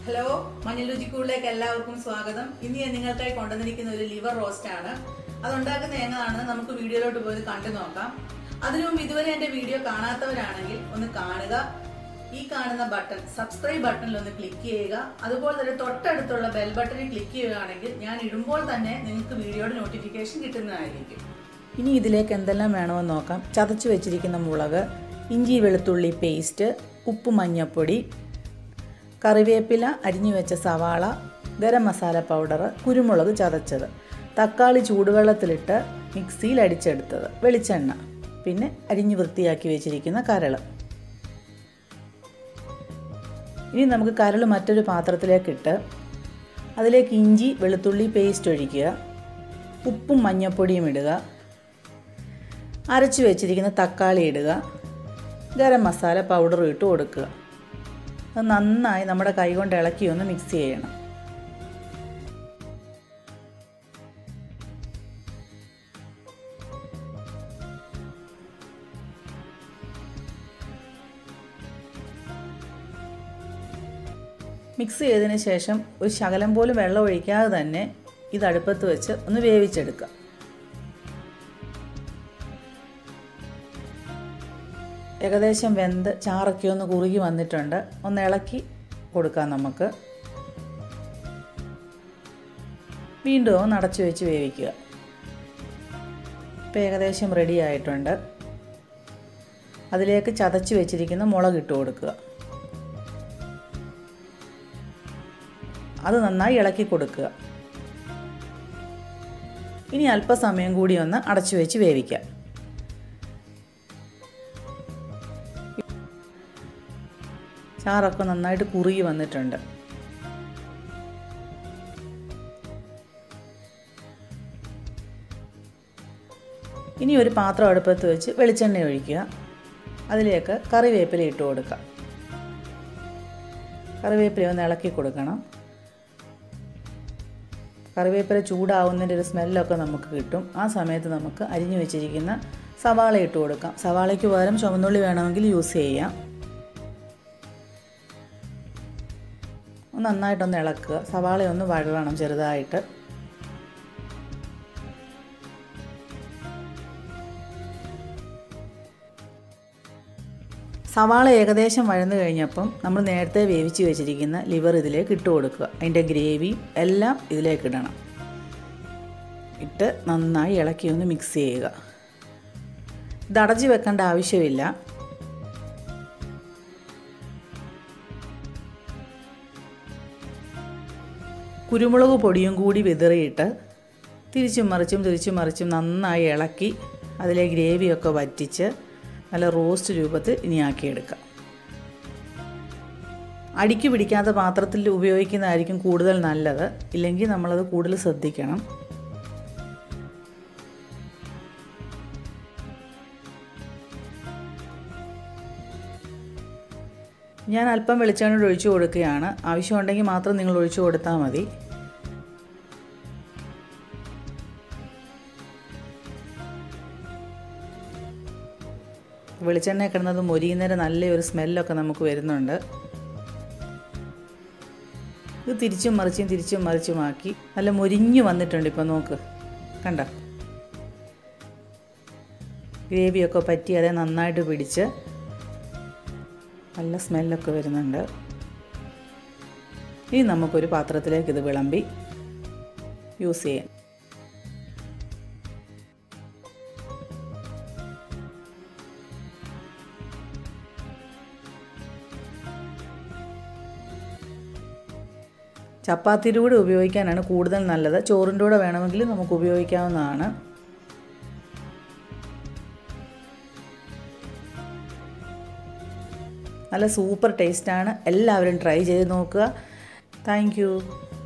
hello മഞ്ഞൾ രുചിക്കൂടിലേക്ക് എല്ലാവർക്കും സ്വാഗതം ഇന്ന് ഞാൻ നിങ്ങൾക്കായി കൊണ്ടുവന്നിരിക്കുന്ന ഒരു ലിവർ റോസ്റ്റ് ആണ് അതുണ്ടാക്കുന്ന എങ്ങനെയാണെന്ന് നമുക്ക് വീഡിയോയിലോട്ട് പോയി കണ്ടു നോക്കാം അതിനു മുമ്പ് ഇതുവരെ എന്റെ വീഡിയോ കാണാത്തവരാണെങ്കിൽ ഒന്ന് കാണുക ഈ കാണുന്ന ബട്ടൺ സബ്സ്ക്രൈബ് ബട്ടണിൽ ഒന്ന് ക്ലിക്ക് ചെയ്യുക അതുപോലെ തന്നെ തൊട്ടടുത്തുള്ള ബെൽ ബട്ടണിൽ ക്ലിക്ക് ചെയ്യുകയാണെങ്കിൽ ഞാൻ ഇടുമ്പോൾ തന്നെ നിങ്ങൾക്ക് വീഡിയോയുടെ നോട്ടിഫിക്കേഷൻ കിട്ടുന്നതായിരിക്കും ഇനി ഇതിലേക്ക് എന്തെല്ലാം വേണമെന്ന് നോക്കാം ചതച്ച് വെച്ചിരിക്കുന്ന മുളക് ഇഞ്ചി വെളുത്തുള്ളി പേസ്റ്റ് ഉപ്പ് മഞ്ഞൾപ്പൊടി കറിവേപ്പില അരിഞ്ഞു വെച്ച സവാള ഗരം മസാല പൗഡർ കുരുമുളക് ചതച്ചത് തക്കാളി ചൂടുവെള്ളത്തിലിട്ട് മിക്സിയിൽ അടിച്ചെടുത്തത് വെളിച്ചെണ്ണ പിന്നെ അരിഞ്ഞു വൃത്തിയാക്കി വെച്ചിരിക്കുന്ന കരൾ ഇനി നമുക്ക് കരൾ മറ്റൊരു പാത്രത്തിലേക്കിട്ട് അതിലേക്ക് ഇഞ്ചി വെളുത്തുള്ളി പേസ്റ്റ് ഒഴിക്കുക ഉപ്പും മഞ്ഞൾപ്പൊടിയും ഇടുക അരച്ചു വെച്ചിരിക്കുന്ന തക്കാളി ഇടുക ഗരം മസാല പൗഡറും ഇട്ട് കൊടുക്കുക അത് നന്നായി നമ്മുടെ കൈ കൊണ്ട് ഇളക്കി ഒന്ന് മിക്സ് ചെയ്യണം മിക്സ് ചെയ്തതിന് ശേഷം ഒരു ശകലം പോലും വെള്ളം ഒഴിക്കാതെ തന്നെ ഇത് അടുപ്പത്ത് വെച്ച് ഒന്ന് വേവിച്ചെടുക്കുക ഏകദേശം വെന്ത് ചാറൊക്കെ ഒന്ന് കുറുകി വന്നിട്ടുണ്ട് ഒന്ന് ഇളക്കി കൊടുക്കാം നമുക്ക് വീണ്ടും ഒന്ന് അടച്ചു വെച്ച് വേവിക്കുക ഇപ്പോൾ ഏകദേശം റെഡി ആയിട്ടുണ്ട് അതിലേക്ക് ചതച്ച് വെച്ചിരിക്കുന്ന മുളക് ഇട്ട് കൊടുക്കുക അത് നന്നായി ഇളക്കി കൊടുക്കുക ഇനി അല്പസമയം കൂടി ഒന്ന് അടച്ചു വെച്ച് വേവിക്കാം ചാറൊക്കെ നന്നായിട്ട് കുറുകി വന്നിട്ടുണ്ട് ഇനി ഒരു പാത്രം അടുപ്പത്ത് വെച്ച് വെളിച്ചെണ്ണ ഒഴിക്കുക അതിലേക്ക് കറിവേപ്പില ഇട്ട് കൊടുക്കുക കറിവേപ്പില ഒന്ന് ഇളക്കി കൊടുക്കണം കറിവേപ്പില ചൂടാവുന്നതിൻ്റെ ഒരു സ്മെല്ലൊക്കെ നമുക്ക് കിട്ടും ആ സമയത്ത് നമുക്ക് അരിഞ്ഞു വെച്ചിരിക്കുന്ന സവാള ഇട്ട് കൊടുക്കാം സവാളയ്ക്ക് പകരം ചുവന്നുള്ളി വേണമെങ്കിൽ യൂസ് ചെയ്യാം ഒന്ന് നന്നായിട്ടൊന്ന് ഇളക്കുക സവാള ഒന്ന് വഴറണം ചെറുതായിട്ട് സവാള ഏകദേശം വഴന്നു കഴിഞ്ഞപ്പം നമ്മൾ നേരത്തെ വേവിച്ച് വെച്ചിരിക്കുന്ന ലിവർ ഇതിലേക്ക് ഇട്ട് കൊടുക്കുക അതിൻ്റെ ഗ്രേവി എല്ലാം ഇതിലേക്ക് ഇടണം ഇട്ട് നന്നായി ഇളക്കി ഒന്ന് മിക്സ് ചെയ്യുക ഇത് അടച്ചു വെക്കേണ്ട ആവശ്യമില്ല കുരുമുളക് പൊടിയും കൂടി വിതറിയിട്ട് തിരിച്ചും മറിച്ചും തിരിച്ചും മറിച്ചും നന്നായി ഇളക്കി അതിലെ ഗ്രേവിയൊക്കെ വറ്റിച്ച് നല്ല റോസ്റ്റ് രൂപത്തിൽ ഇനി ആക്കിയെടുക്കാം അടിക്ക് പിടിക്കാത്ത പാത്രത്തിൽ ഉപയോഗിക്കുന്നതായിരിക്കും കൂടുതൽ നല്ലത് ഇല്ലെങ്കിൽ നമ്മളത് കൂടുതൽ ശ്രദ്ധിക്കണം ഞാൻ അല്പം വെളിച്ചെണ്ണ ഒഴിച്ചു കൊടുക്കുകയാണ് ആവശ്യമുണ്ടെങ്കിൽ മാത്രം നിങ്ങൾ ഒഴിച്ചു കൊടുത്താൽ മതി വെളിച്ചെണ്ണ കിടന്നത് മൊരിയുന്നേരം നല്ലൊരു സ്മെല്ലൊക്കെ നമുക്ക് വരുന്നുണ്ട് ഇത് തിരിച്ചും മറിച്ചും തിരിച്ചും മറിച്ചുമാക്കി നല്ല മൊരിഞ്ഞു വന്നിട്ടുണ്ട് ഇപ്പം നോക്ക് കണ്ട ഗ്രേവിയൊക്കെ പറ്റി അതേ നന്നായിട്ട് പിടിച്ച് നല്ല സ്മെല്ലൊക്കെ വരുന്നുണ്ട് ഇനി നമുക്കൊരു പാത്രത്തിലേക്ക് ഇത് വിളമ്പി യൂസ് ചെയ്യാം ചപ്പാത്തിയുടെ കൂടെ ഉപയോഗിക്കാനാണ് കൂടുതൽ നല്ലത് ചോറിൻ്റെ കൂടെ വേണമെങ്കിൽ നമുക്ക് ഉപയോഗിക്കാവുന്നതാണ് നല്ല സൂപ്പർ ടേസ്റ്റാണ് എല്ലാവരും ട്രൈ ചെയ്ത് നോക്കുക താങ്ക്